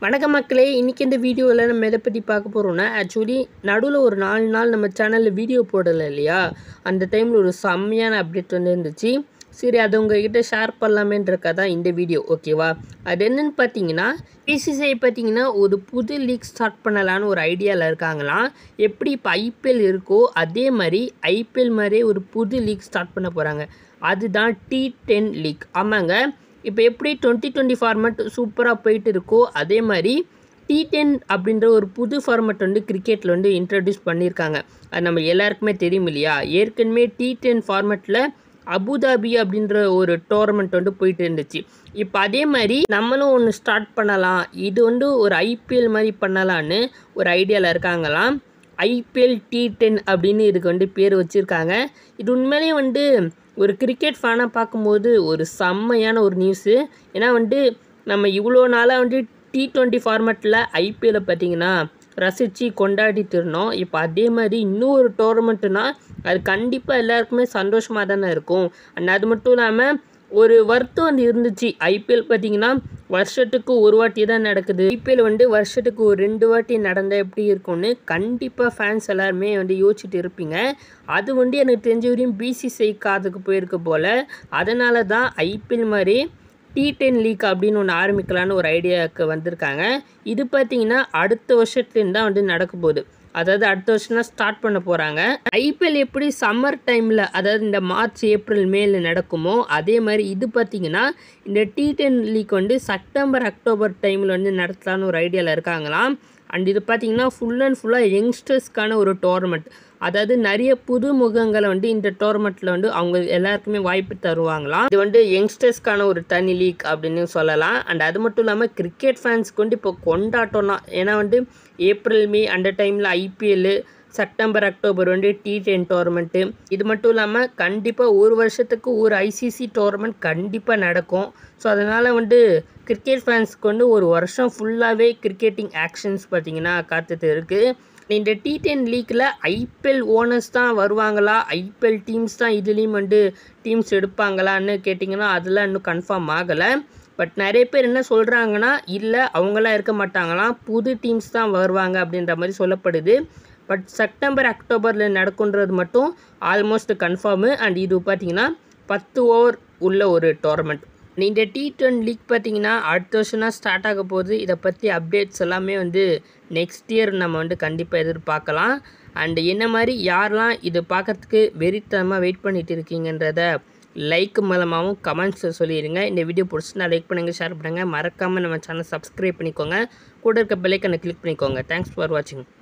வணக்கம் மக்களே இன்றைக்கி இந்த வீடியோவில் நம்ம எதை பற்றி பார்க்க போகிறோம்னா ஆக்சுவலி நடுவில் ஒரு நாலு நாள் நம்ம சேனலில் வீடியோ போடலை இல்லையா அந்த டைமில் ஒரு செம்மையான அப்டேட் வந்து இருந்துச்சு சரி அது உங்ககிட்ட ஷேர் பண்ணலாமேன்றக்கா தான் இந்த வீடியோ ஓகேவா அது என்னன்னு பார்த்தீங்கன்னா பிசிசிஐ பார்த்தீங்கன்னா ஒரு புது லீக் ஸ்டார்ட் பண்ணலான்னு ஒரு ஐடியாவில் இருக்காங்களாம் எப்படி இப்போ ஐபிஎல் இருக்கோ அதே மாதிரி ஐபிஎல் மாதிரியே ஒரு புது லீக் ஸ்டார்ட் பண்ண போகிறாங்க அதுதான் டி டென் லீக் ஆமாங்க இப்போ எப்படி டுவெண்ட்டி டுவெண்ட்டி ஃபார்மேட் சூப்பராக போயிட்டு இருக்கோ அதே மாதிரி டி டென் அப்படின்ற ஒரு புது ஃபார்மேட் வந்து கிரிக்கெட்டில் வந்து இன்ட்ரடியூஸ் பண்ணியிருக்காங்க அது நம்ம எல்லாருக்குமே தெரியும் இல்லையா ஏற்கனவே டி டென் ஃபார்மேட்டில் அபுதாபி அப்படின்ற ஒரு டோர்னமெண்ட் வந்து போயிட்டு இருந்துச்சு இப்போ அதே மாதிரி நம்மளும் ஒன்று ஸ்டார்ட் பண்ணலாம் இது வந்து ஒரு ஐபிஎல் மாதிரி பண்ணலான்னு ஒரு ஐடியாவில் இருக்காங்களாம் ஐபிஎல் டி டென் அப்படின்னு இதுக்கு வந்து பேர் வச்சுருக்காங்க இது உண்மையிலேயே வந்து ஒரு கிரிக்கெட் ஃபேனாக பார்க்கும்போது ஒரு செம்மையான ஒரு நியூஸு ஏன்னா வந்து நம்ம இவ்வளோ நாளாக வந்து டி டுவெண்ட்டி ஃபார்மேட்டில் ஐபிஎல்லை பார்த்தீங்கன்னா ரசித்து கொண்டாடிட்டு இருந்தோம் இப்போ அதே மாதிரி இன்னும் ஒரு டோர்னமெண்ட்டுனா அது கண்டிப்பாக எல்லாருக்குமே சந்தோஷமாக தானே இருக்கும் அண்ட் அது மட்டும் இல்லாமல் ஒரு வருத்தம் வந்து இருந்துச்சு ஐபிஎல் பார்த்தீங்கன்னா வருஷத்துக்கு ஒரு வாட்டி தான் நடக்குது ஐபிஎல் வந்து வருஷத்துக்கு ஒரு ரெண்டு வாட்டி நடந்தால் எப்படி இருக்கும்னு கண்டிப்பாக ஃபேன்ஸ் எல்லாருமே வந்து யோசிச்சுட்டு இருப்பீங்க அது வந்து எனக்கு தெரிஞ்ச வரையும் பிசிசிஐ காதுக்கு போயிருக்கு போல் அதனால தான் ஐபிஎல் மாதிரி டி டென் லீக் அப்படின்னு ஒன்று ஆரம்பிக்கலான்னு ஒரு ஐடியாவுக்கு வந்திருக்காங்க இது பார்த்தீங்கன்னா அடுத்த வருஷத்துலேருந்து தான் வந்து நடக்க போகுது அதாவது அடுத்த வருஷம் தான் ஸ்டார்ட் பண்ண போகிறாங்க ஐபிஎல் எப்படி சம்மர் டைமில் அதாவது இந்த மார்ச் ஏப்ரல் மேல நடக்குமோ அதே மாதிரி இது பார்த்திங்கன்னா இந்த டி டென் லீக் வந்து செப்டம்பர் அக்டோபர் டைமில் வந்து நடத்தலான்னு ஒரு ஐடியாவில் இருக்காங்களாம் அண்ட் இது பார்த்திங்கன்னா ஃபுல் அண்ட் ஃபுல்லாக யங்ஸ்டர்ஸ்க்கான ஒரு டோர்னமெண்ட் அதாவது நிறைய புது முகங்களை வந்து இந்த டோர்னமெண்ட்டில் வந்து அவங்க எல்லாருக்குமே வாய்ப்பு தருவாங்களாம் இது வந்து யங்ஸ்டர்ஸ்க்கான ஒரு தனி லீக் அப்படின்னு சொல்லலாம் அண்ட் அது மட்டும் இல்லாமல் கிரிக்கெட் ஃபேன்ஸ்க்கு வந்து இப்போ கொண்டாட்டம் தான் ஏன்னா வந்து ஏப்ரல் மே அந்த டைமில் ஐபிஎல் செப்டம்பர் அக்டோபர் வந்து டி டென் டோர்னமெண்ட்டு இது மட்டும் இல்லாமல் கண்டிப்பாக ஒரு வருஷத்துக்கு ஒரு ஐசிசி டோர்னமெண்ட் கண்டிப்பாக நடக்கும் ஸோ அதனால் வந்து கிரிக்கெட் ஃபேன்ஸ்க்கு வந்து ஒரு வருஷம் ஃபுல்லாகவே கிரிக்கெட்டிங் ஆக்ஷன்ஸ் பார்த்திங்கன்னா காத்துட்டு இருக்குது இந்த டி டென் லீக்கில் ஐபிஎல் ஓனர்ஸ் தான் வருவாங்களா ஐபிஎல் டீம்ஸ் தான் இதுலேயும் வந்து டீம்ஸ் எடுப்பாங்களான்னு கேட்டிங்கன்னா அதெல்லாம் இன்னும் கன்ஃபார்ம் ஆகலை பட் நிறைய பேர் என்ன சொல்கிறாங்கன்னா இல்லை அவங்களாம் இருக்க மாட்டாங்களாம் புது டீம்ஸ் தான் வருவாங்க அப்படின்ற மாதிரி சொல்லப்படுது பட் செப்டம்பர் அக்டோபரில் நடக்குன்றது மட்டும் ஆல்மோஸ்ட் கன்ஃபார்மு அண்ட் இது பார்த்தீங்கன்னா பத்து ஓவர் உள்ள ஒரு டோர்னமெண்ட் இந்த டி டுவென் லீக் பார்த்தீங்கன்னா அடுத்த வருஷம் தான் ஸ்டார்ட் ஆக போகுது இதை பற்றி அப்டேட்ஸ் எல்லாமே வந்து நெக்ஸ்ட் இயர் நம்ம வந்து கண்டிப்பாக எதிர்பார்க்கலாம் அண்ட் என்ன மாதிரி யாரெல்லாம் இது பார்க்குறதுக்கு வெறித்தனமாக வெயிட் பண்ணிட்டு இருக்கீங்கன்றத லைக் மூலமாகவும் கமெண்ட்ஸில் சொல்லிடுங்க இந்த வீடியோ பிடிச்சினா லைக் பண்ணுங்கள் ஷேர் பண்ணுங்கள் மறக்காமல் நம்ம சேனல் சப்ஸ்கிரைப் பண்ணிக்கோங்க கூட இருக்க பெல்லைக்கனை கிளிக் பண்ணிக்கோங்க தேங்க்ஸ் ஃபார் வாட்சிங்